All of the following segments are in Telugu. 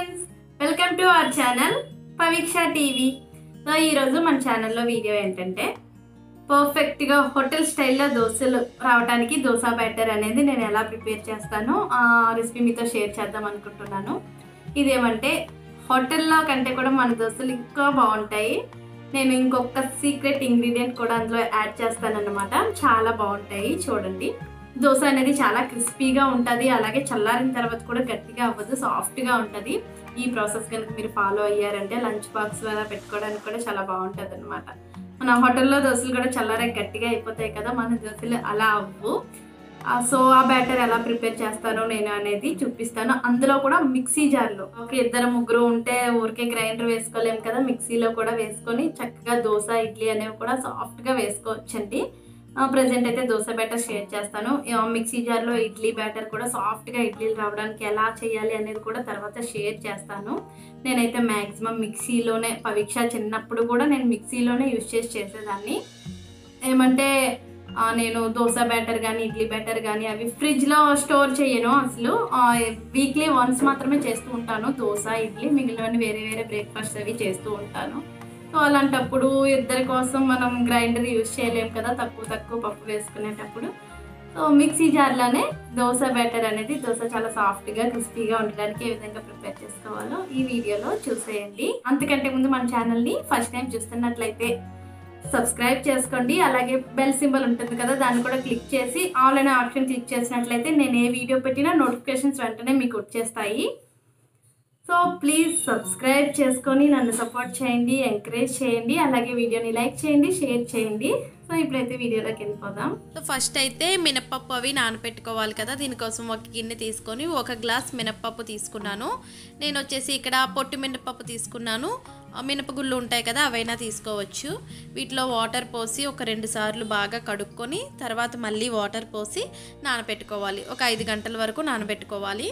friends welcome to our channel Paviksha TV so ఈరోజు మన ఛానల్లో వీడియో ఏంటంటే పర్ఫెక్ట్గా హోటల్ స్టైల్లో దోశలు రావడానికి దోశ బ్యాటర్ అనేది నేను ఎలా ప్రిపేర్ చేస్తానో ఆ రెసిపీ మీతో షేర్ చేద్దాం అనుకుంటున్నాను ఇదేమంటే హోటల్లో కంటే కూడా మన దోశలు ఇంకా బాగుంటాయి నేను ఇంకొక సీక్రెట్ ఇంగ్రీడియంట్ కూడా అందులో యాడ్ చేస్తానన్నమాట చాలా బాగుంటాయి చూడండి దోశ అనేది చాలా క్రిస్పీగా ఉంటుంది అలాగే చల్లారిన తర్వాత కూడా గట్టిగా అవ్వదు సాఫ్ట్గా ఉంటుంది ఈ ప్రాసెస్ కనుక మీరు ఫాలో అయ్యారంటే లంచ్ బాక్స్ అలా పెట్టుకోవడానికి కూడా చాలా బాగుంటుంది అనమాట మన హోటల్లో దోశలు కూడా చల్లారే గట్టిగా అయిపోతాయి కదా మన దోశలు అలా అవ్వు ఆ, సో ఆ బ్యాటర్ ఎలా ప్రిపేర్ చేస్తానో నేను అనేది చూపిస్తాను అందులో కూడా మిక్సీ జార్లో ఒక ఇద్దరు ముగ్గురు ఉంటే ఊరికే గ్రైండర్ వేసుకోలేము కదా మిక్సీలో కూడా వేసుకొని చక్కగా దోశ ఇడ్లీ అనేవి కూడా సాఫ్ట్గా వేసుకోవచ్చండి ప్రజెంట్ అయితే దోశ బ్యాటర్ షేర్ చేస్తాను ఆ, మిక్సీ జార్లో ఇడ్లీ బ్యాటర్ కూడా సాఫ్ట్గా ఇడ్లీలు రావడానికి ఎలా చేయాలి అనేది కూడా తర్వాత షేర్ చేస్తాను నేనైతే మ్యాక్సిమం మిక్సీలోనే పరీక్ష చిన్నప్పుడు కూడా నేను మిక్సీలోనే యూజ్ చేసి చేసేదాన్ని ఏమంటే ఆ, నేను దోశ బ్యాటర్ కానీ ఇడ్లీ బ్యాటర్ కానీ అవి ఫ్రిడ్జ్లో స్టోర్ చేయను అసలు వీక్లీ వన్స్ మాత్రమే చేస్తూ ఉంటాను దోశ ఇడ్లీ మిగిలినవన్నీ వేరే వేరే బ్రేక్ఫాస్ట్ అవి చేస్తూ ఉంటాను సో అలాంటప్పుడు ఇద్దరి కోసం మనం గ్రైండర్ యూజ్ చేయలేము కదా తక్కువ తక్కువ పప్పు వేసుకునేటప్పుడు సో మిక్సీ జార్లోనే దోశ బ్యాటర్ అనేది దోశ చాలా సాఫ్ట్గా క్రిస్పీగా ఉండడానికి ఏ విధంగా ప్రిపేర్ చేసుకోవాలో ఈ వీడియోలో చూసేయండి అంతకంటే ముందు మన ఛానల్ని ఫస్ట్ టైం చూస్తున్నట్లయితే సబ్స్క్రైబ్ చేసుకోండి అలాగే బెల్ సింబల్ ఉంటుంది కదా దాన్ని కూడా క్లిక్ చేసి ఆల్ అనే ఆప్షన్ క్లిక్ చేసినట్లయితే నేను ఏ వీడియో పెట్టినా నోటిఫికేషన్స్ వెంటనే మీకు వచ్చేస్తాయి సో ప్లీజ్ సబ్స్క్రైబ్ చేసుకొని నన్ను సపోర్ట్ చేయండి ఎంకరేజ్ చేయండి అలాగే వీడియోని లైక్ చేయండి షేర్ చేయండి సో ఇప్పుడైతే వీడియోలోకి వెళ్ళిపోదాం సో ఫస్ట్ అయితే మినప్పప్పు అవి నానబెట్టుకోవాలి కదా దీనికోసం ఒక గిన్నె తీసుకొని ఒక గ్లాస్ మినప్పప్పు తీసుకున్నాను నేను వచ్చేసి ఇక్కడ పొట్టు మినప్పప్పు తీసుకున్నాను ఆ మినపగుళ్ళు ఉంటాయి కదా అవైనా తీసుకోవచ్చు వీటిలో వాటర్ పోసి ఒక రెండు సార్లు బాగా కడుక్కొని తర్వాత మళ్ళీ వాటర్ పోసి నానబెట్టుకోవాలి ఒక ఐదు గంటల వరకు నానబెట్టుకోవాలి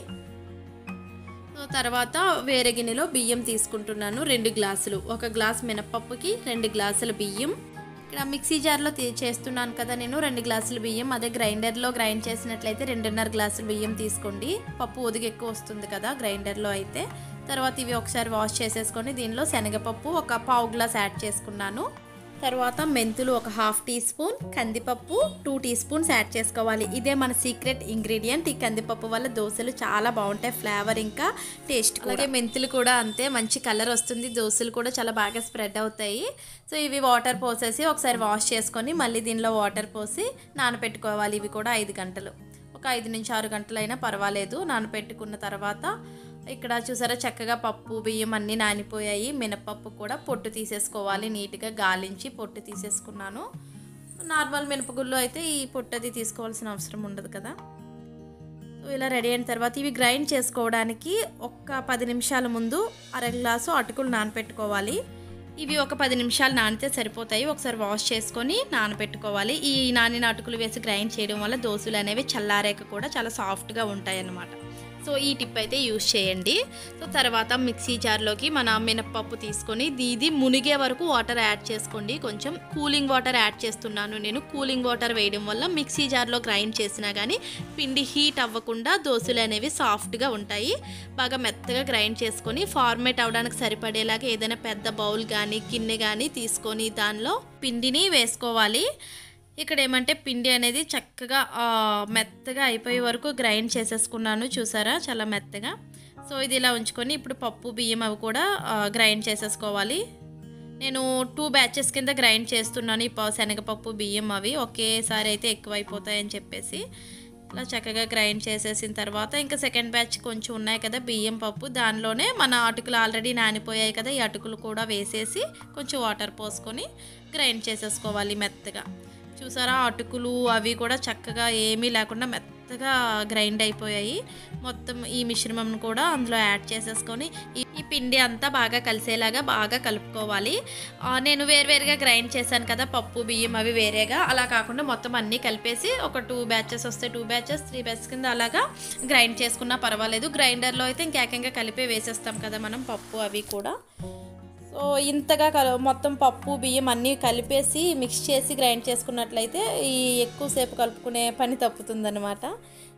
సో తర్వాత వేరే గిన్నెలో బియ్యం తీసుకుంటున్నాను రెండు గ్లాసులు ఒక గ్లాస్ మినప్పప్పుకి రెండు గ్లాసుల బియ్యం ఇక్కడ మిక్సీ జార్లో తీ- చేస్తున్నాను కదా నేను రెండు గ్లాసుల బియ్యం అదే గ్రైండర్లో గ్రైండ్ చేసినట్లయితే రెండున్నర గ్లాసుల బియ్యం తీసుకోండి పప్పు ఒదిగి ఎక్కువ వస్తుంది కదా గ్రైండర్లో అయితే తర్వాత ఇవి ఒకసారి వాష్ చేసేసుకొని దీనిలో శనగపప్పు ఒక పావు గ్లాస్ యాడ్ చేసుకున్నాను తర్వాత మెంతులు ఒక హాఫ్ టీ స్పూన్ కందిపప్పు టూ టీ స్పూన్స్ యాడ్ చేసుకోవాలి ఇదే మన సీక్రెట్ ఇంగ్రీడియంట్ ఈ కందిపప్పు వల్ల దోశలు చాలా బాగుంటాయి ఫ్లేవర్ ఇంకా టేస్ట్ అలాగే మెంతులు కూడా అంతే మంచి కలర్ వస్తుంది దోశలు కూడా చాలా బాగా స్ప్రెడ్ అవుతాయి సో ఇవి వాటర్ పోసేసి ఒకసారి వాష్ చేసుకొని మళ్ళీ దీనిలో వాటర్ పోసి నానబెట్టుకోవాలి ఇవి కూడా ఐదు గంటలు ఒక ఐదు నుంచి ఆరు గంటలైనా పర్వాలేదు నానబెట్టుకున్న తర్వాత ఇక్కడ చూసారా చక్కగా పప్పు బియ్యం అన్నీ నానిపోయాయి మినపప్పు కూడా పొట్టు తీసేసుకోవాలి నీట్గా గాలించి పొట్టు తీసేసుకున్నాను నార్మల్ మినపగుళ్ళు అయితే ఈ పొట్టు అది తీసుకోవాల్సిన అవసరం ఉండదు కదా సో ఇలా రెడీ అయిన తర్వాత ఇవి గ్రైండ్ చేసుకోవడానికి ఒక్క పది నిమిషాల ముందు అర గ్లాసు అటుకులు నానపెట్టుకోవాలి ఇవి ఒక పది నిమిషాలు నానితే సరిపోతాయి ఒకసారి వాష్ చేసుకొని నానబెట్టుకోవాలి ఈ నానిన అటుకులు వేసి గ్రైండ్ చేయడం వల్ల దోశలు అనేవి చల్లారాక కూడా చాలా సాఫ్ట్గా ఉంటాయి అన్నమాట సో ఈ టిప్ అయితే యూస్ చేయండి సో తర్వాత మిక్సీ జార్లోకి మన మినప్పప్పు తీసుకొని ఇది ఇది మునిగే వరకు వాటర్ యాడ్ చేసుకోండి కొంచెం కూలింగ్ వాటర్ యాడ్ చేస్తున్నాను నేను కూలింగ్ వాటర్ వేయడం వల్ల మిక్సీ జార్లో గ్రైండ్ చేసినా కానీ పిండి హీట్ అవ్వకుండా దోశలు అనేవి సాఫ్ట్గా ఉంటాయి బాగా మెత్తగా గ్రైండ్ చేసుకొని ఫార్మేట్ అవడానికి సరిపడేలాగా ఏదైనా పెద్ద బౌల్ కానీ గిన్నె కానీ తీసుకొని దానిలో పిండిని వేసుకోవాలి ఇక్కడ ఏమంటే పిండి అనేది చక్కగా ఆ, మెత్తగా అయిపోయే వరకు గ్రైండ్ చేసేసుకున్నాను చూసారా చాలా మెత్తగా సో ఇది ఇలా ఉంచుకొని ఇప్పుడు పప్పు బియ్యం అవి కూడా ఆ, గ్రైండ్ చేసేసుకోవాలి నేను టూ బ్యాచెస్ కింద గ్రైండ్ చేస్తున్నాను ఈ ప- శనగపప్పు బియ్యం అవి ఒకేసారి అయితే ఎక్కువైపోతాయని చెప్పేసి ఇలా చక్కగా గ్రైండ్ చేసేసిన తర్వాత ఇంకా సెకండ్ బ్యాచ్ కొంచెం ఉన్నాయి కదా బియ్యం పప్పు దానిలోనే మన అటుకులు ఆల్రెడీ నానిపోయాయి కదా ఈ అటుకులు కూడా వేసేసి కొంచెం వాటర్ పోసుకొని గ్రైండ్ చేసేసుకోవాలి మెత్తగా చూసారా అటుకులు అవి కూడా చక్కగా ఏమీ లేకుండా మెత్తగా గ్రైండ్ అయిపోయాయి మొత్తం ఈ మిశ్రమం కూడా అందులో యాడ్ చేసేసుకొని ఈ ఈ పిండి అంతా బాగా కలిసేలాగా బాగా కలుపుకోవాలి ఆ, నేను వేరువేరుగా గ్రైండ్ చేశాను కదా పప్పు బియ్యం అవి వేరేగా అలా కాకుండా మొత్తం అన్నీ కలిపేసి ఒక టూ బ్యాచెస్ వస్తే టూ బ్యాచెస్ త్రీ బ్యాచెస్ కింద అలాగా గ్రైండ్ చేసుకున్నా పర్వాలేదు గ్రైండర్లో అయితే ఇంకేకంగా కలిపే వేసేస్తాం కదా మనం పప్పు అవి కూడా సో ఇంతగా కల మొత్తం పప్పు బియ్యం అన్నీ కలిపేసి మిక్స్ చేసి గ్రైండ్ చేసుకున్నట్లయితే ఈ ఎక్కువసేపు కలుపుకునే పని తప్పుతుందన్నమాట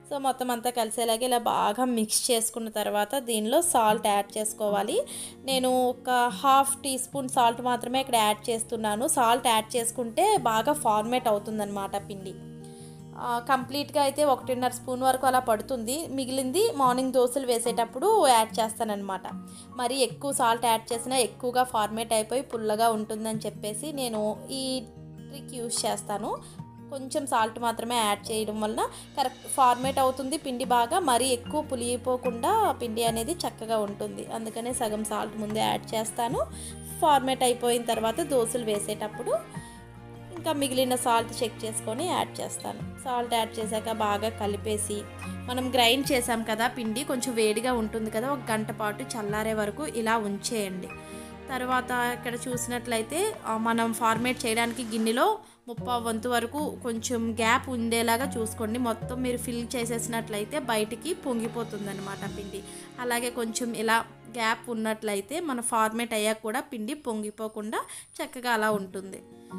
సో మొత్తం అంతా కలిసేలాగే ఇలా బాగా మిక్స్ చేసుకున్న తర్వాత దీనిలో సాల్ట్ యాడ్ చేసుకోవాలి నేను ఒక హాఫ్ టీ స్పూన్ సాల్ట్ మాత్రమే ఇక్కడ యాడ్ చేస్తున్నాను సాల్ట్ యాడ్ చేసుకుంటే బాగా ఫార్మేట్ అవుతుందన్నమాట పిండి ఆ, కంప్లీట్గా అయితే ఒకటిన్నర స్పూన్ వరకు అలా పడుతుంది మిగిలింది మార్నింగ్ దోశలు వేసేటప్పుడు యాడ్ చేస్తానన్నమాట మరి ఎక్కువ సాల్ట్ యాడ్ చేసినా ఎక్కువగా ఫార్మేట్ అయిపోయి పుల్లగా ఉంటుందని చెప్పేసి నేను ఈ ట్రిక్ యూస్ చేస్తాను కొంచెం సాల్ట్ మాత్రమే యాడ్ చేయడం వలన కరెక్ట్ ఫార్మేట్ అవుతుంది పిండి బాగా మరీ ఎక్కువ పులిగిపోకుండా పిండి అనేది చక్కగా ఉంటుంది అందుకనే సగం సాల్ట్ ముందే యాడ్ చేస్తాను ఫార్మేట్ అయిపోయిన తర్వాత దోశలు వేసేటప్పుడు ఇంకా మిగిలిన సాల్ట్ చెక్ చేసుకొని యాడ్ చేస్తాను సాల్ట్ యాడ్ చేశాక బాగా కలిపేసి మనం గ్రైండ్ చేసాం కదా పిండి కొంచెం వేడిగా ఉంటుంది కదా ఒక గంట పాటు చల్లారే వరకు ఇలా ఉంచేయండి తర్వాత ఇక్కడ చూసినట్లయితే ఆ, మనం ఫార్మేట్ చేయడానికి గిన్నెలో ముప్పా వంతు వరకు కొంచెం గ్యాప్ ఉండేలాగా చూసుకోండి మొత్తం మీరు ఫిల్ చేసేసినట్లయితే బయటికి పొంగిపోతుంది అనమాట పిండి అలాగే కొంచెం ఇలా గ్యాప్ ఉన్నట్లయితే మన ఫార్మేట్ అయ్యాక కూడా పిండి పొంగిపోకుండా చక్కగా అలా ఉంటుంది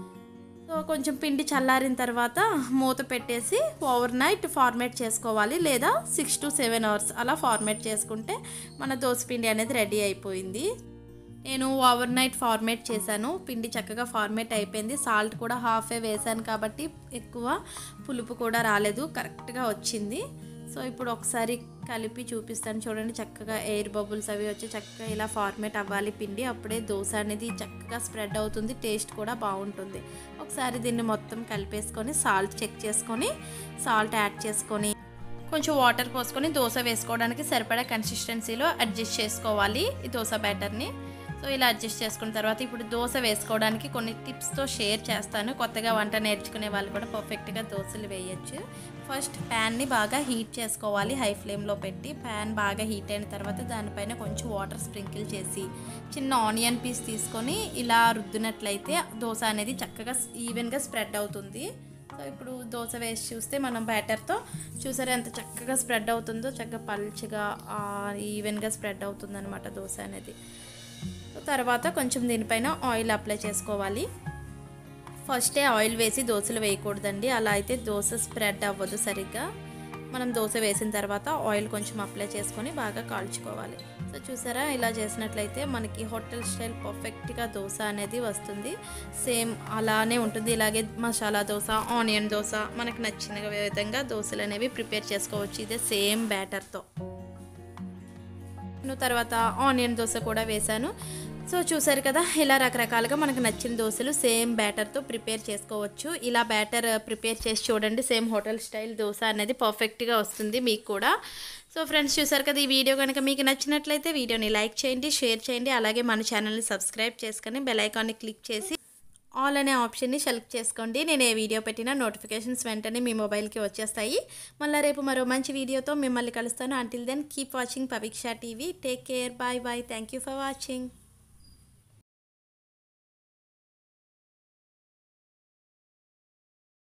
సో కొంచెం పిండి చల్లారిన తర్వాత మూత పెట్టేసి ఓవర్ నైట్ ఫార్మేట్ చేసుకోవాలి లేదా సిక్స్ టు సెవెన్ అవర్స్ అలా ఫార్మేట్ చేసుకుంటే మన దోశ పిండి అనేది రెడీ అయిపోయింది నేను ఓవర్ నైట్ ఫార్మేట్ చేశాను పిండి చక్కగా ఫార్మేట్ అయిపోయింది సాల్ట్ కూడా హాఫే వేసాను కాబట్టి ఎక్కువ పులుపు కూడా రాలేదు కరెక్ట్గా వచ్చింది సో ఇప్పుడు ఒకసారి కలిపి చూపిస్తాను చూడండి చక్కగా ఎయిర్ బబుల్స్ అవి వచ్చి చక్కగా ఇలా ఫార్మేట్ అవ్వాలి పిండి అప్పుడే దోశ అనేది చక్కగా స్ప్రెడ్ అవుతుంది టేస్ట్ కూడా బాగుంటుంది ఒకసారి దీన్ని మొత్తం కలిపేసుకొని సాల్ట్ చెక్ చేసుకొని సాల్ట్ యాడ్ చేసుకొని కొంచెం వాటర్ పోసుకొని దోశ వేసుకోవడానికి సరిపడా కన్సిస్టెన్సీలో అడ్జస్ట్ చేసుకోవాలి ఈ దోశ బ్యాటర్ని సో ఇలా అడ్జస్ట్ చేసుకున్న తర్వాత ఇప్పుడు దోశ వేసుకోవడానికి కొన్ని టిప్స్తో షేర్ చేస్తాను కొత్తగా వంట నేర్చుకునే వాళ్ళు కూడా పర్ఫెక్ట్గా దోశలు వేయచ్చు ఫస్ట్ ప్యాన్ని బాగా హీట్ చేసుకోవాలి హై ఫ్లేమ్లో పెట్టి ప్యాన్ బాగా హీట్ అయిన తర్వాత దానిపైన కొంచెం వాటర్ స్ప్రింకిల్ చేసి చిన్న ఆనియన్ పీస్ తీసుకొని ఇలా రుద్దినట్లయితే దోశ అనేది చక్కగా ఈవెన్గా స్ప్రెడ్ అవుతుంది సో ఇప్పుడు దోశ వేసి చూస్తే మనం బ్యాటర్తో చూసారా ఎంత చక్కగా స్ప్రెడ్ అవుతుందో చక్కగా పల్చగా ఈవెన్గా స్ప్రెడ్ అవుతుంది అనమాట దోశ అనేది సో తర్వాత కొంచెం దీనిపైన ఆయిల్ అప్లై చేసుకోవాలి ఫస్టే ఆయిల్ వేసి దోశలు వేయకూడదండి అలా అయితే దోశ స్ప్రెడ్ అవ్వదు సరిగ్గా మనం దోశ వేసిన తర్వాత ఆయిల్ కొంచెం అప్లై చేసుకొని బాగా కాల్చుకోవాలి సో చూసారా ఇలా చేసినట్లయితే మనకి హోటల్ స్టైల్ పర్ఫెక్ట్గా దోశ అనేది వస్తుంది సేమ్ అలానే ఉంటుంది ఇలాగే మసాలా దోశ ఆనియన్ దోశ మనకు నచ్చిన విధంగా దోశలు అనేవి ప్రిపేర్ చేసుకోవచ్చు ఇదే సేమ్ బ్యాటర్తో నేను తర్వాత ఆనియన్ దోశ కూడా వేశాను సో చూసారు కదా ఇలా రకరకాలుగా మనకు నచ్చిన దోశలు సేమ్ బ్యాటర్తో ప్రిపేర్ చేసుకోవచ్చు ఇలా బ్యాటర్ ప్రిపేర్ చేసి చూడండి సేమ్ హోటల్ స్టైల్ దోశ అనేది పర్ఫెక్ట్గా వస్తుంది మీకు కూడా సో ఫ్రెండ్స్ చూసారు కదా ఈ వీడియో కనుక మీకు నచ్చినట్లయితే వీడియోని లైక్ చేయండి షేర్ చేయండి అలాగే మన ఛానల్ని సబ్స్క్రైబ్ చేసుకొని బెల్ ఐకాన్ని క్లిక్ చేసి ఆల్ అనే ఆప్షన్ని సెలెక్ట్ చేసుకోండి నేను ఏ వీడియో పెట్టినా నోటిఫికేషన్స్ వెంటనే మీ మొబైల్కి వచ్చేస్తాయి మళ్ళీ రేపు మరో మంచి వీడియోతో మిమ్మల్ని కలుస్తాను until then keep watching Paviksha TV take care bye bye thank you for watching